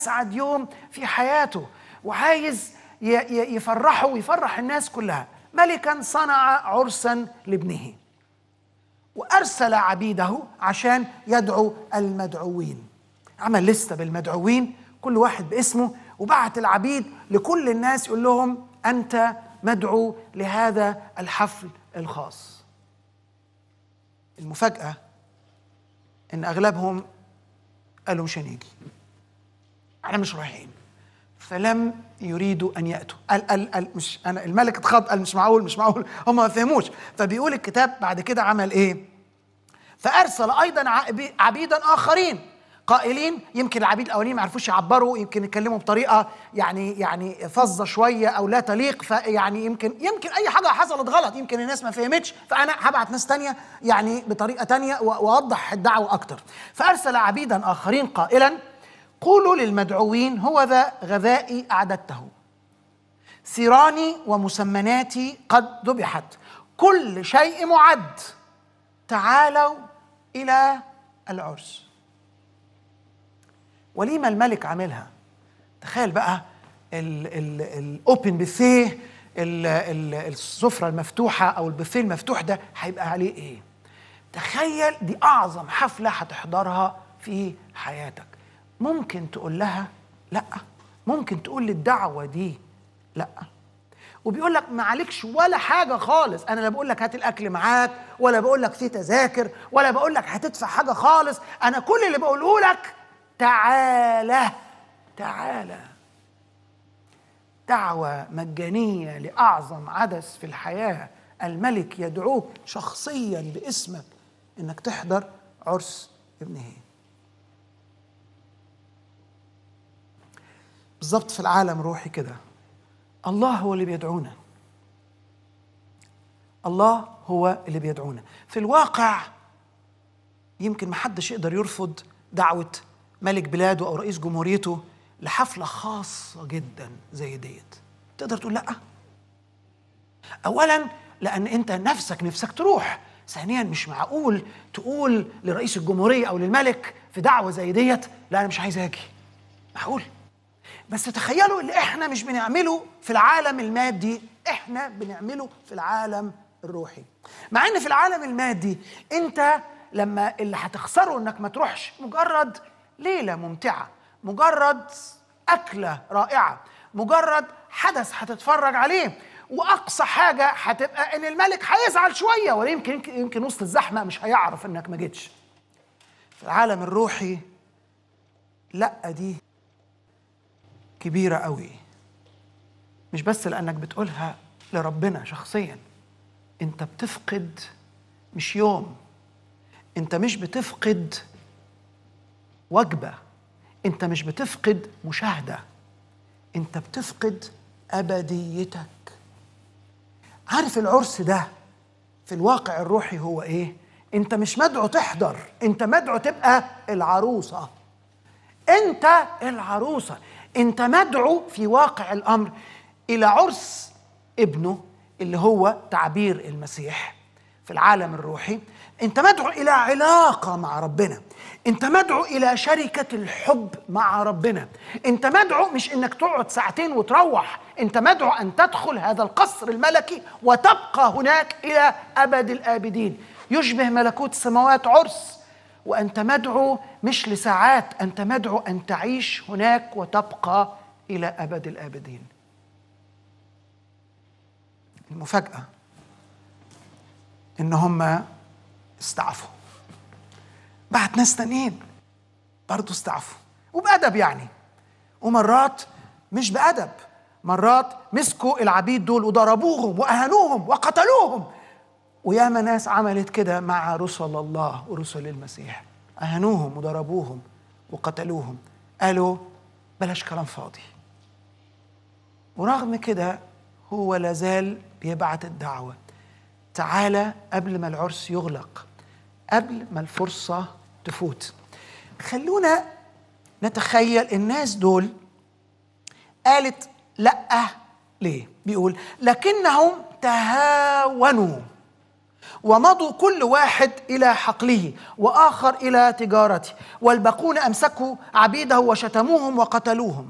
اسعد يوم في حياته وعايز ي- ي- يفرحه ويفرح الناس كلها ملكا صنع عرسا لابنه وارسل عبيده عشان يدعو المدعوين عمل لسته بالمدعوين كل واحد باسمه وبعت العبيد لكل الناس يقول لهم انت مدعو لهذا الحفل الخاص المفاجاه ان اغلبهم قالوا مش هنيجي احنا مش رايحين فلم يريدوا ان ياتوا قال قال قال مش انا الملك اتخض قال مش معقول مش معقول هم ما فهموش فبيقول الكتاب بعد كده عمل ايه فارسل ايضا عبي- عبيدا اخرين قائلين يمكن العبيد الاولين ما عرفوش يعبروا يمكن يتكلموا بطريقه يعني يعني فظه شويه او لا تليق فيعني يمكن يمكن اي حاجه حصلت غلط يمكن الناس ما فهمتش فانا هبعت ناس تانية يعني بطريقه تانية و- واوضح الدعوه اكتر فارسل عبيدا اخرين قائلا قولوا للمدعوين هو ذا غذائي اعددته ثيراني ومسمناتي قد ذبحت كل شيء معد تعالوا الى العرس وليمه الملك عاملها تخيل بقى الاوبن بوفيه ال- ال- السفره المفتوحه او البوفيه المفتوح ده هيبقى عليه ايه تخيل دي اعظم حفله هتحضرها في حياتك ممكن تقول لها لا ممكن تقول للدعوه دي لا وبيقول لك ما عليكش ولا حاجه خالص انا لا بقول لك هات الاكل معاك ولا بقول لك في تذاكر ولا بقول لك هتدفع حاجه خالص انا كل اللي بقوله لك تعالى تعالى دعوه مجانيه لاعظم عدس في الحياه الملك يدعوك شخصيا باسمك انك تحضر عرس ابنه بالظبط في العالم روحي كده الله هو اللي بيدعونا الله هو اللي بيدعونا في الواقع يمكن ما حدش يقدر يرفض دعوة ملك بلاده أو رئيس جمهوريته لحفلة خاصة جدا زي ديت تقدر تقول لأ أولا لأن أنت نفسك نفسك تروح ثانيا مش معقول تقول لرئيس الجمهورية أو للملك في دعوة زي ديت لا أنا مش عايز أجي معقول بس تخيلوا اللي احنا مش بنعمله في العالم المادي احنا بنعمله في العالم الروحي مع ان في العالم المادي انت لما اللي هتخسره انك ما تروحش مجرد ليله ممتعه مجرد اكله رائعه مجرد حدث هتتفرج عليه واقصى حاجه هتبقى ان الملك هيزعل شويه ولا يمكن يمكن, يمكن وسط الزحمه مش هيعرف انك ما جيتش في العالم الروحي لا دي كبيرة قوي مش بس لأنك بتقولها لربنا شخصيا أنت بتفقد مش يوم أنت مش بتفقد وجبة أنت مش بتفقد مشاهدة أنت بتفقد أبديتك عارف العرس ده في الواقع الروحي هو إيه؟ أنت مش مدعو تحضر أنت مدعو تبقى العروسة انت العروسه انت مدعو في واقع الامر الى عرس ابنه اللي هو تعبير المسيح في العالم الروحي انت مدعو الى علاقه مع ربنا انت مدعو الى شركه الحب مع ربنا انت مدعو مش انك تقعد ساعتين وتروح انت مدعو ان تدخل هذا القصر الملكي وتبقى هناك الى ابد الابدين يشبه ملكوت السماوات عرس وانت مدعو مش لساعات انت مدعو ان تعيش هناك وتبقى الى ابد الابدين المفاجاه ان هم استعفوا بعت ناس تانيين برضه استعفوا وبأدب يعني ومرات مش بأدب مرات مسكوا العبيد دول وضربوهم وأهانوهم وقتلوهم وياما ناس عملت كده مع رسل الله ورسل المسيح أهانوهم وضربوهم وقتلوهم قالوا بلاش كلام فاضي ورغم كده هو لازال بيبعت الدعوة تعالى قبل ما العرس يغلق قبل ما الفرصة تفوت خلونا نتخيل الناس دول قالت لأ ليه؟ بيقول لكنهم تهاونوا ومضوا كل واحد إلى حقله وآخر إلى تجارته والباقون أمسكوا عبيده وشتموهم وقتلوهم